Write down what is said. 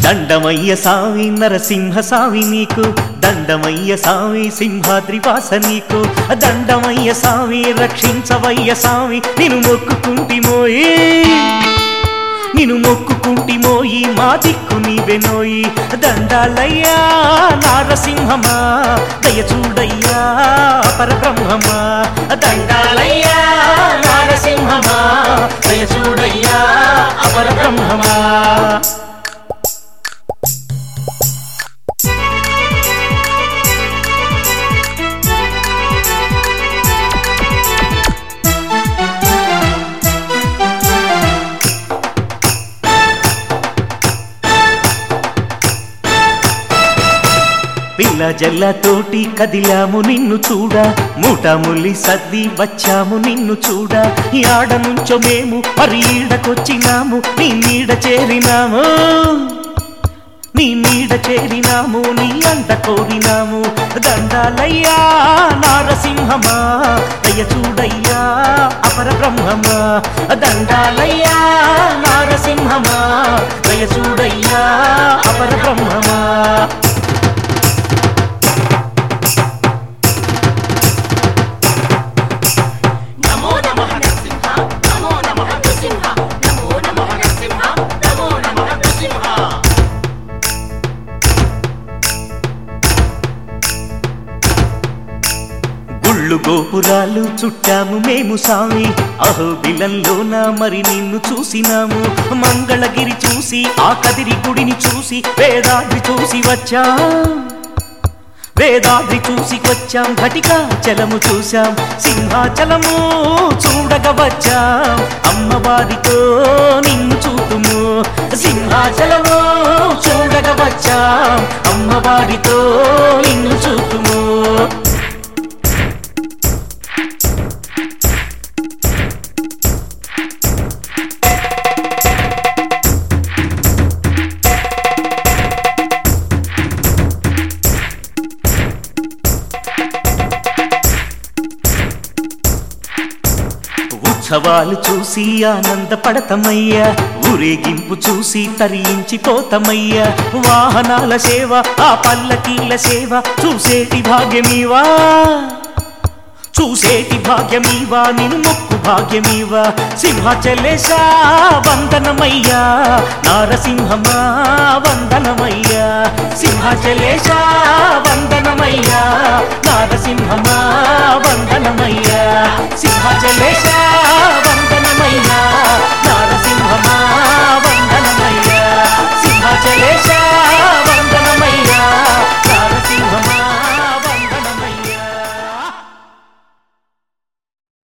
దండమయ్య సామి నరసింహ సామి నీకు దండమయ్య సామి సింహాద్రి వాస నీకు దండమయ్య సామి రక్షించవయ్య సామి నిన్ను మొక్కుకుంటిమోయే నిన్ను మొక్కుకుంటిమోయి మా దిక్కు నీవెనోయి దండాలయ్యా నారసింహమా దయ చూడయ్యా పరబ్రహ్మమా దండాలయ్యా నారసింహమా దయ చూడయ్యా అపరబ్రహ్మమా పిల్ల జల్లతోటి కదిలాము నిన్ను చూడ మూటములి సర్ది వచ్చాము నిన్ను చూడ ఈ ఆడ నుంచో మేము మరి ఈడకొచ్చినాము నీ నీడ చేరినాము నీ నీడ చేరినాము నీ అంత కోరినాము దండాలయ్యా నారసింహమా దయ చూడయ్యా అపర బ్రహ్మమా దండాలయ్యా నారసింహమా దయ చూడయ్యా అపర బ్రహ్మమా నమో నమః నరసింహ నమో నమః నృసింహ నమో నమః నరసింహ నమో నమః నృసింహ గుళ్ళు గోపురాలు చుట్టాము మేము సామి అహో బిలంలోన మరి నిన్ను చూసినాము మంగళగిరి చూసి ఆ కదిరి గుడిని చూసి వేదాద్రి చూసి వచ్చా వేదాద్రి చూసి వచ్చాం ఘటికా చలము చూశాం సింహాచలము చూడగ వచ్చాం అమ్మవారితో నిన్ను చూతుము సింహాచలము చూడగ వచ్చాం అమ్మవారితో నిన్ను చూతుము ఉత్సవాలు చూసి ఆనందపడతమయ్యా ఊరేగింపు చూసి తరించిపోతమయ్యా వాహనాల సేవ ఆ పల్లకీల సేవ చూసేటి భాగ్యమీవా చూసేటి భాగ్యమీవా నిన్ను మొక్కు భాగ్యమీవా సింహాచలేశా వందనమయ్యా నారసింహమా వందనమయ్యా సింహాచలేశా వందనమయ్యా నారసింహమా వందనమయ్యా సింహాచలేశా